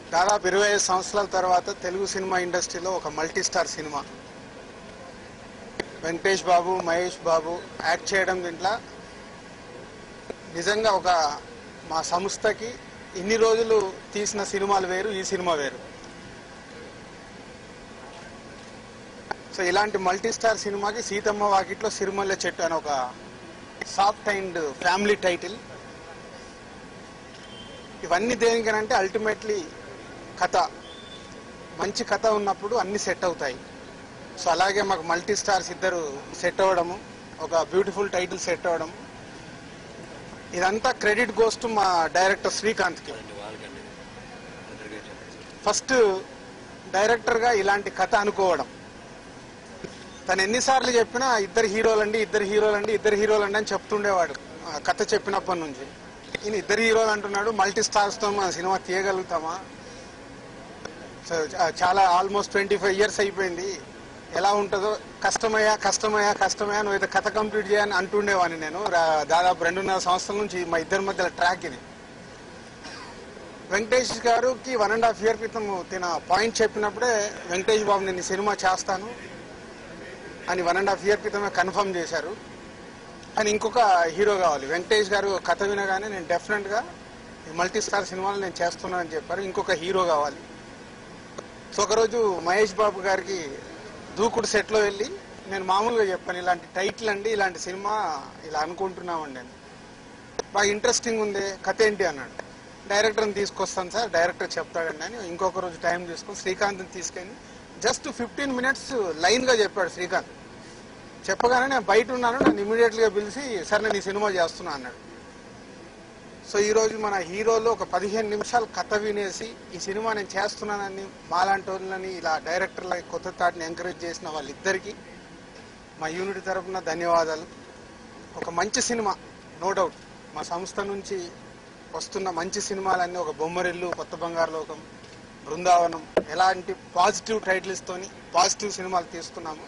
దాదాపు ఇరవై ఐదు సంవత్సరాల తర్వాత తెలుగు సినిమా ఇండస్ట్రీలో ఒక multi star cinema Venkatesh Babu Mahesh Babu act చేయడం దీంట్లో నిజంగా ఒక మా సంస్థకి ఇన్ని రోజులు తీసిన సినిమాలు వేరు ఈ సినిమా వేరు సో ఇలాంటి మల్టీ స్టార్ సినిమాకి సీతమ్మ వాకిట్లో సిరిమల్లె చెట్టు అని ఒక సాఫ్ట్ అండ్ ఫ్యామిలీ టైటిల్ ఇవన్నీ దేనికనంటే అల్టిమేట్లీ కథ మంచి కథ ఉన్నప్పుడు అన్ని సెట్ అవుతాయి సో అలాగే మాకు మల్టీ స్టార్స్ ఇద్దరు సెట్ అవ్వడము ఒక బ్యూటిఫుల్ టైటిల్ సెట్ అవ్వడం ఇదంతా క్రెడిట్ గోస్ టు మా డైరెక్టర్ శ్రీకాంత్కి ఫస్ట్ డైరెక్టర్గా ఇలాంటి కథ అనుకోవడం తను ఎన్నిసార్లు చెప్పినా ఇద్దరు హీరోలండి ఇద్దరు హీరోలండి ఇద్దరు హీరోలండి అని చెప్తుండేవాడు ఆ కథ చెప్పినప్పటి నుంచి ఈయన ఇద్దరు హీరోలు అంటున్నాడు మల్టీ స్టార్స్తో మన సినిమా తీయగలుగుతామా సో చా- చాలా ఆల్మోస్ట్ ట్వంటీ ఫైవ్ ఇయర్స్ అయిపోయింది ఎలా ఉంటుందో కష్టమయ్యా కష్టమయ్యా కష్టమయ్యా నువ్వు ఏదో కథ కంప్లీట్ చేయని అంటుండేవాడిని నేను రా- దాదాపు రెండున్నర సంవత్సరాల నుంచి మా ఇద్దరి మధ్యలో ట్రాక్ ఇది వెంకటేష్ గారికి వన్ అండ్ హాఫ్ ఇయర్ క్రితం తిన పాయింట్ చెప్పినప్పుడే వెంకటేష్ బాబు నేను ఈ సినిమా చేస్తాను అని వన్ అండ్ హాఫ్ ఇయర్ క్రితమే కన్ఫర్మ్ చేశారు అని ఇంకొక హీరో కావాలి వెంకటేష్ గారు కథ వినగానే నేను డెఫినెట్గా ఈ మల్టీ స్టార్ సినిమాలు నేను చేస్తున్నానని చెప్పారు ఇంకొక హీరో కావాలి సో ఒకరోజు మహేష్ బాబు గారికి దూకుడు సెట్లో వెళ్ళి నేను మామూలుగా చెప్పాను ఇలాంటి టైటిల్ అండి ఇలాంటి సినిమా ఇలా అనుకుంటున్నామండి అని బాగా ఇంట్రెస్టింగ్ ఉంది కథ ఏంటి అన్నాడు డైరెక్టర్ని తీసుకొస్తాను సార్ డైరెక్టర్ చెప్తాడండి అని ఇంకొక రోజు టైం తీసుకొని శ్రీకాంత్ని తీసుకెళ్ళి జస్ట్ ఫిఫ్టీన్ మినిట్స్ లైన్గా చెప్పాడు శ్రీకాంత్ చెప్పగానే నేను బయట ఉన్నాను నన్ను ఇమీడియట్గా పిలిచి సార్ నేను ఈ సినిమా చేస్తున్నా అన్నాడు సో ఈరోజు మన హీరోలు ఒక పదిహేను నిమిషాలు కథ వినేసి ఈ సినిమా నేను చేస్తున్నానని మాలాంటి వాళ్ళని ఇలా డైరెక్టర్ల కొత్త థాట్ని ఎంకరేజ్ చేసిన వాళ్ళిద్దరికీ మా యూనిట్ తరపున ధన్యవాదాలు ఒక మంచి సినిమా నో డౌట్ మా సంస్థ నుంచి వస్తున్న మంచి సినిమాలన్నీ ఒక బొమ్మరిల్లు కొత్త బంగారు లోకం బృందావనం ఎలాంటి పాజిటివ్ టైటిల్స్తోని పాజిటివ్ సినిమాలు తీస్తున్నాము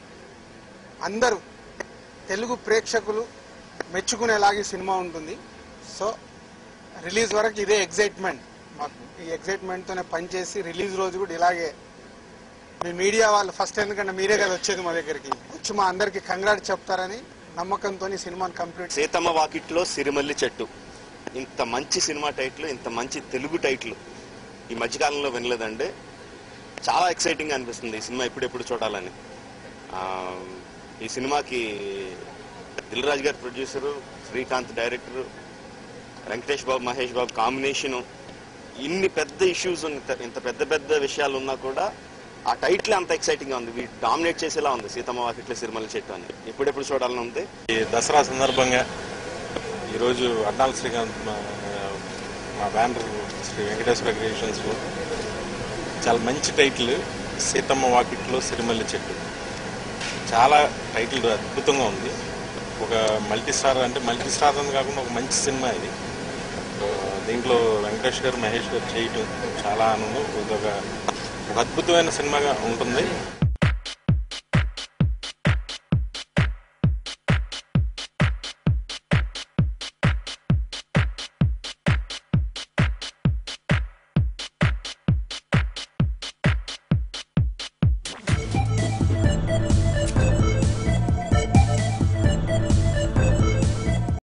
అందరూ తెలుగు ప్రేక్షకులు మెచ్చుకునేలాగే సినిమా ఉంటుంది సో రిలీజ్ వరకు ఇదే ఎగ్జైట్మెంట్ మాకు ఈ ఎగ్జైట్మెంట్తోనే పనిచేసి రిలీజ్ రోజు కూడా ఇలాగే మీ మీడియా వాళ్ళు ఫస్ట్ ఎందుకంటే మీరే కదా వచ్చేది మా దగ్గరికి వచ్చి మా అందరికి కంగ్రాట్ చెప్తారని నమ్మకంతో ఈ సినిమాని కంప్లీట్ సీతమ్మ వాకిట్లో సిరిమల్లి చెట్టు ఇంత మంచి సినిమా టైటిల్ ఇంత మంచి తెలుగు టైటిల్ ఈ మధ్యకాలంలో వినలేదండి చాలా ఎక్సైటింగ్ అనిపిస్తుంది ఈ సినిమా ఎప్పుడెప్పుడు చూడాలని ఆ, ఈ సినిమాకి Dil Raju garu producer Srikanth director Venkatesh Babu Mahesh Babu combination ఇన్ని పెద్ద ఇష్యూస్ ఇంత ఇంత పెద్ద పెద్ద విషయాలు ఉన్నా కూడా ఆ టైటిల్ అంత ఎక్సైటింగ్ గా ఉంది వీటి డామినేట్ చేసేలా ఉంది సీతమ్మ వాకిట్లో సిరిమల్లి చెట్టు అని ఎప్పుడెప్పుడు చూడాలని ఉంది ఈ దసరా సందర్భంగా ఈరోజు అడ్డాల శ్రీకాంత్ మా మా బ్యానర్ శ్రీ వెంకటేశ్వర క్రియేషన్స్లో చాలా మంచి టైటిల్ సీతమ్మ వాకిట్లో సిరిమల్లి చెట్టు చాలా టైటిల్ అద్భుతంగా ఉంది ఒక మల్టీ స్టార్ అంటే మల్టీ స్టార్ అని కాకుండా ఒక మంచి సినిమా ఇది ఆ, దీంట్లో వెంకటేష్ గారు మహేష్ గారు చేయటం చాలా ఆనందం ఇదొక ఒక అద్భుతమైన సినిమాగా ఉంటుంది